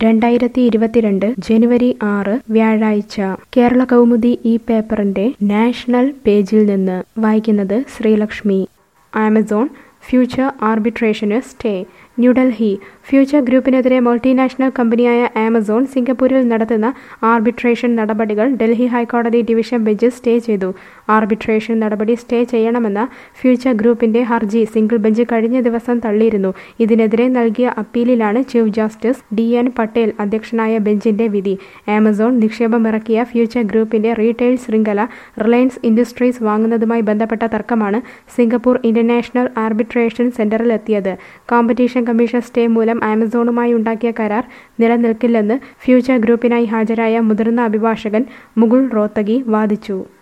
രണ്ടായിരത്തി ഇരുപത്തിരണ്ട് ജനുവരി ആറ് വ്യാഴാഴ്ച കേരള കൗമുദി ഈ പേപ്പറിന്റെ നാഷണൽ പേജിൽ നിന്ന് വായിക്കുന്നത് ശ്രീലക്ഷ്മി ആമസോൺ ഫ്യൂച്ചർ ആർബിട്രേഷന് സ്റ്റേ ന്യൂഡൽഹി ഫ്യൂച്ചർ ഗ്രൂപ്പിനെതിരെ മൾട്ടിനാഷണൽ കമ്പനിയായ ആമസോൺ സിംഗപ്പൂരിൽ നടത്തുന്ന ആർബിട്രേഷൻ നടപടികൾ ഡൽഹി ഹൈക്കോടതി ഡിവിഷൻ ബെഞ്ച് സ്റ്റേ ചെയ്തു ആർബിട്രേഷൻ നടപടി സ്റ്റേ ചെയ്യണമെന്ന ഫ്യൂച്ചർ ഗ്രൂപ്പിന്റെ ഹർജി സിംഗിൾ ബെഞ്ച് കഴിഞ്ഞ ദിവസം തള്ളിയിരുന്നു ഇതിനെതിരെ നൽകിയ അപ്പീലിലാണ് chief justice D N Patel അധ്യക്ഷനായ ബെഞ്ചിന്റെ വിധി ആമസോൺ നിക്ഷേപമിറക്കിയ ഫ്യൂച്ചർ ഗ്രൂപ്പിന്റെ റീറ്റെയിൽ ശൃംഖല റിലയൻസ് ഇൻഡസ്ട്രീസ് വാങ്ങുന്നതുമായി ബന്ധപ്പെട്ട തർക്കമാണ് സിംഗപ്പൂർ ഇന്റർനാഷണൽ ആർബിട്രേഷൻ സെന്ററിലെത്തിയത് കോമ്പറ്റീഷൻ കമ്മീഷൻ സ്റ്റേ മൂലം ആമസോണുമായി ഉണ്ടാക്കിയ കരാർ നിലനിൽക്കില്ലെന്ന് ഫ്യൂച്ചർ ഗ്രൂപ്പിനായി ഹാജരായ മുതിർന്ന അഭിഭാഷകൻ മുകുൾ റോത്തഗി വാദിച്ചു